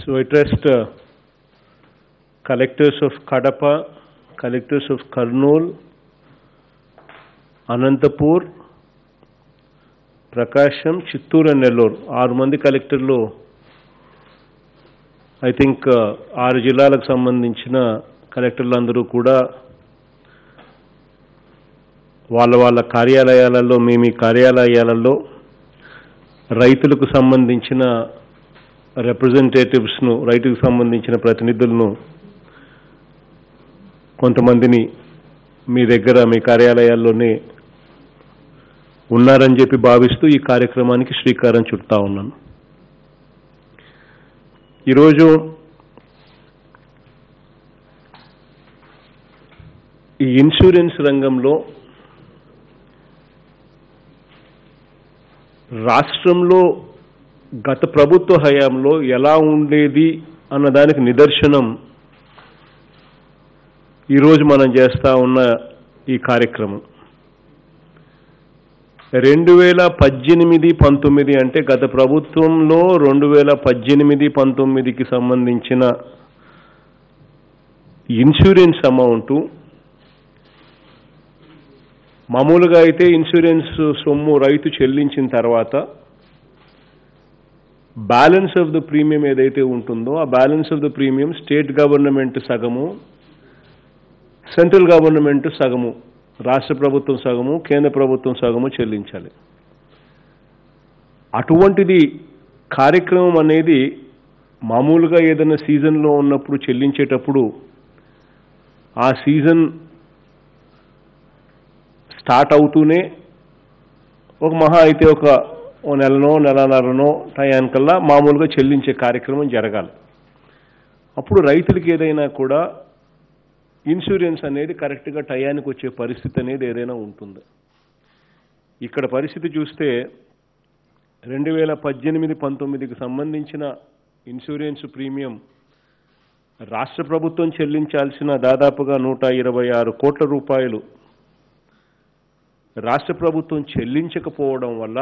So I trust uh, collectors of Kadapa, collectors of Karnool, Anantapur Prakasam Chittoor and Nellore ఆరు మంది కలెక్టర్లు I think ఆరు జిల్లాలకు సంబంధించిన కలెక్టర్లందరూ కూడా వాళ్ళ వాళ్ళ కార్యాలయాలలో మీ మీ కార్యాలయాలలో రైతులకు సంబంధించిన రిప్రజెంటేటివ్స్ను రైతుకు సంబంధించిన ప్రతినిధులను కొంతమందిని మీ దగ్గర మీ కార్యాలయాల్లోనే ఉన్నారని చెప్పి భావిస్తూ ఈ కార్యక్రమానికి శ్రీకారం చుడతా ఉన్నాను ఈరోజు ఈ ఇన్సూరెన్స్ రంగంలో రాష్ట్రంలో గత ప్రభుత్వ హయాంలో ఎలా ఉండేది అన్నదానికి నిదర్శనం ఈరోజు మనం చేస్తా ఉన్న ఈ కార్యక్రమం రెండు వేల పద్దెనిమిది పంతొమ్మిది అంటే గత ప్రభుత్వంలో రెండు వేల పద్దెనిమిది పంతొమ్మిదికి సంబంధించిన ఇన్సూరెన్స్ అమౌంట్ మామూలుగా అయితే ఇన్సూరెన్స్ సొమ్ము రైతు చెల్లించిన తర్వాత బ్యాలెన్స్ ఆఫ్ ద ప్రీమియం ఏదైతే ఉంటుందో ఆ balance of the premium state government సగము సెంట్రల్ గవర్నమెంట్ సగము రాష్ట్ర ప్రభుత్వం సగము కేంద్ర ప్రభుత్వం సగము చెల్లించాలి అటువంటిది కార్యక్రమం అనేది మామూలుగా ఏదైనా సీజన్లో ఉన్నప్పుడు చెల్లించేటప్పుడు ఆ సీజన్ స్టార్ట్ అవుతూనే ఒక మహా అయితే ఒక ఓ నెలనో నెలన్నరనో టయానికల్లా మామూలుగా చెల్లించే కార్యక్రమం జరగాలి అప్పుడు రైతులకి ఏదైనా కూడా ఇన్సూరెన్స్ అనేది కరెక్ట్గా టయానికి వచ్చే పరిస్థితి అనేది ఏదైనా ఉంటుంది ఇక్కడ పరిస్థితి చూస్తే రెండు వేల పద్దెనిమిది పంతొమ్మిదికి సంబంధించిన ఇన్సూరెన్స్ ప్రీమియం రాష్ట్ర ప్రభుత్వం చెల్లించాల్సిన దాదాపుగా నూట ఇరవై ఆరు కోట్ల రూపాయలు రాష్ట్ర ప్రభుత్వం చెల్లించకపోవడం వల్ల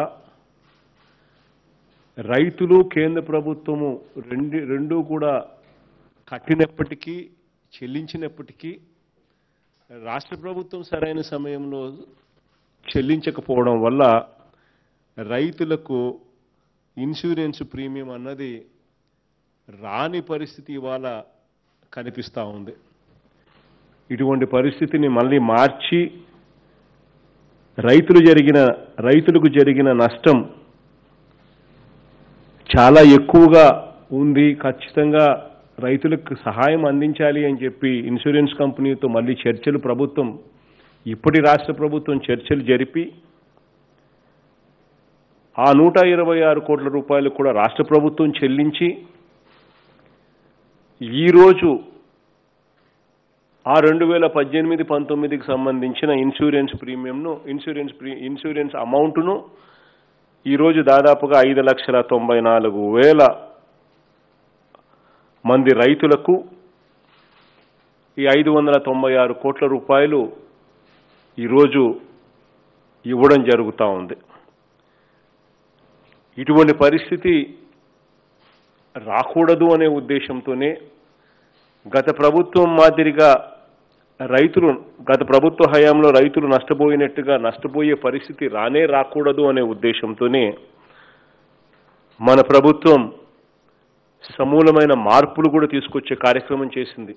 రైతులు కేంద్ర ప్రభుత్వము రెండు రెండూ కూడా కట్టినప్పటికీ చెల్లించినప్పటికీ రాష్ట్ర ప్రభుత్వం సరైన సమయంలో చెల్లించకపోవడం వల్ల రైతులకు ఇన్సూరెన్స్ ప్రీమియం అన్నది రాని పరిస్థితి ఇవాళ కనిపిస్తూ ఉంది ఇటువంటి పరిస్థితిని మళ్ళీ మార్చి రైతులు జరిగిన రైతులకు జరిగిన నష్టం చాలా ఎక్కువగా ఉంది ఖచ్చితంగా రైతులకు సహాయం అందించాలి అని చెప్పి ఇన్సూరెన్స్ కంపెనీతో మళ్ళీ చర్చలు ప్రభుత్వం ఇప్పటి రాష్ట్ర ప్రభుత్వం చర్చలు జరిపి ఆ నూట ఇరవై ఆరు కోట్ల రూపాయలు కూడా రాష్ట్ర ప్రభుత్వం చెల్లించి ఈరోజు ఆ రెండు వేల పద్దెనిమిది పంతొమ్మిదికి సంబంధించిన ఇన్సూరెన్స్ ప్రీమియంను ఇన్సూరెన్స్ ప్రీ ఇన్సూరెన్స్ అమౌంట్ను ఈరోజు దాదాపుగా ఐదు లక్షల తొంభై నాలుగు వేల మంది రైతులకు ఈ ఐదు వందల తొంభై ఆరు కోట్ల రూపాయలు ఈరోజు ఇవ్వడం జరుగుతూ ఉంది ఇటువంటి పరిస్థితి రాకూడదు అనే ఉద్దేశంతోనే గత ప్రభుత్వం మాదిరిగా రైతులు గత ప్రభుత్వ హయాంలో రైతులు నష్టపోయినట్టుగా నష్టపోయే పరిస్థితి రానే రాకూడదు అనే ఉద్దేశంతోనే మన ప్రభుత్వం సమూలమైన మార్పులు కూడా తీసుకొచ్చే కార్యక్రమం చేసింది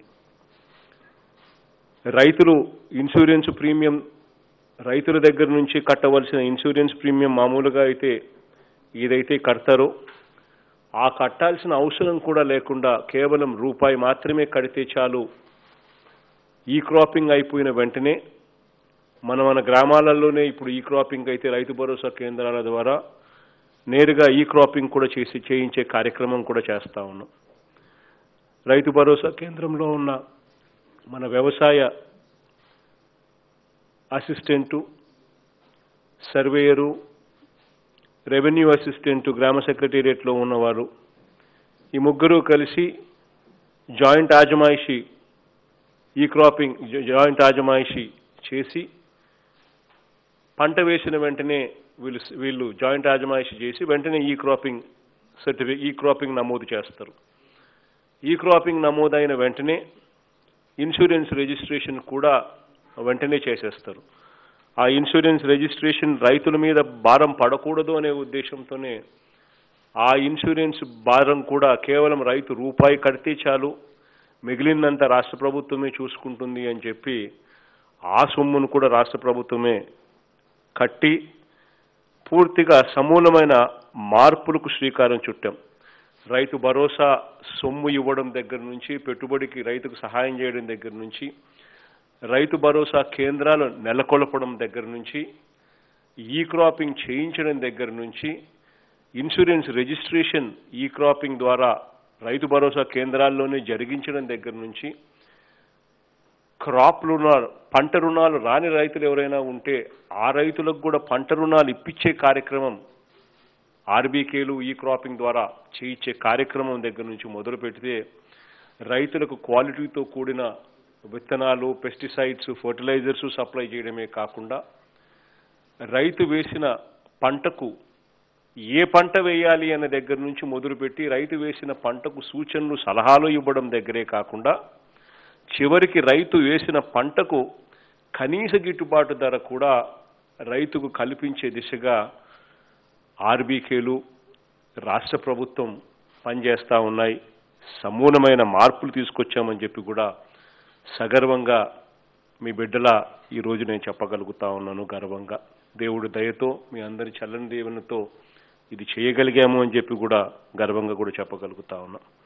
రైతులు ఇన్సూరెన్స్ ప్రీమియం రైతుల దగ్గర నుంచి కట్టవలసిన ఇన్సూరెన్స్ ప్రీమియం మామూలుగా అయితే ఏదైతే కడతారో ఆ కట్టాల్సిన అవసరం కూడా లేకుండా కేవలం రూపాయి మాత్రమే కడితే చాలు ఈ క్రాపింగ్ అయిపోయిన వెంటనే మన మన గ్రామాలలోనే ఇప్పుడు ఈ క్రాపింగ్ అయితే రైతు భరోసా కేంద్రాల ద్వారా నేరుగా ఈ క్రాపింగ్ కూడా చేసి చేయించే కార్యక్రమం కూడా చేస్తా ఉన్నాం రైతు భరోసా కేంద్రంలో ఉన్న మన వ్యవసాయ అసిస్టెంటు సర్వేయరు రెవెన్యూ అసిస్టెంట్ గ్రామ సెక్రటేరియట్లో ఉన్నవారు ఈ ముగ్గురు కలిసి జాయింట్ ఆజమాయిషి ఈ క్రాపింగ్ జాయింట్ ఆజమాయిషి చేసి పంట వేసిన వెంటనే వీళ్ళు వీళ్ళు జాయింట్ ఆజమాయిషి చేసి వెంటనే ఈ క్రాపింగ్ సర్టిఫికేట్ ఈ క్రాపింగ్ నమోదు చేస్తారు ఈ క్రాపింగ్ నమోదైన వెంటనే ఇన్సూరెన్స్ రిజిస్ట్రేషన్ కూడా వెంటనే చేసేస్తారు ఆ ఇన్సూరెన్స్ రిజిస్ట్రేషన్ రైతుల మీద భారం పడకూడదు అనే ఉద్దేశంతోనే ఆ ఇన్సూరెన్స్ భారం కూడా కేవలం రైతు రూపాయి కడితే చాలు మిగిలినంత రాష్ట్ర ప్రభుత్వమే చూసుకుంటుంది అని చెప్పి ఆ సొమ్మును కూడా రాష్ట్ర ప్రభుత్వమే కట్టి పూర్తిగా సమూలమైన మార్పులకు శ్రీకారం చుట్టాం రైతు భరోసా సొమ్ము ఇవ్వడం దగ్గర నుంచి పెట్టుబడికి రైతుకు సహాయం చేయడం దగ్గర నుంచి రైతు భరోసా కేంద్రాలు నెలకొల్పడం దగ్గర నుంచి ఈ క్రాపింగ్ చేయించడం దగ్గర నుంచి ఇన్సూరెన్స్ రిజిస్ట్రేషన్ ఈ క్రాపింగ్ ద్వారా రైతు భరోసా కేంద్రాల్లోనే జరిగించడం దగ్గర నుంచి క్రాప్ రుణాలు పంట రుణాలు రాని రైతులు ఎవరైనా ఉంటే ఆ రైతులకు కూడా పంట రుణాలు ఇప్పించే కార్యక్రమం ఆర్బీకేలు ఈ క్రాపింగ్ ద్వారా చేయించే కార్యక్రమం దగ్గర నుంచి మొదలు పెడితే రైతులకు క్వాలిటీతో కూడిన విత్తనాలు పెస్టిసైడ్స్ ఫర్టిలైజర్స్ సప్లై చేయడమే కాకుండా రైతు వేసిన పంటకు ఏ పంట వేయాలి అనే దగ్గర నుంచి మొదలుపెట్టి రైతు వేసిన పంటకు సూచనలు సలహాలు ఇవ్వడం దగ్గరే కాకుండా చివరికి రైతు వేసిన పంటకు కనీస గిట్టుబాటు ధర కూడా రైతుకు కల్పించే దిశగా ఆర్బీకేలు రాష్ట్ర ప్రభుత్వం పనిచేస్తూ ఉన్నాయి సమూలమైన మార్పులు తీసుకొచ్చామని చెప్పి కూడా సగర్వంగా మీ బిడ్డల ఈ రోజు నేను చెప్పగలుగుతా ఉన్నాను గర్వంగా దేవుడి దయతో మీ అందరి చల్లని దేవునితో ఇది చేయగలిగాము అని చెప్పి కూడా గర్వంగా కూడా చెప్పగలుగుతా ఉన్నా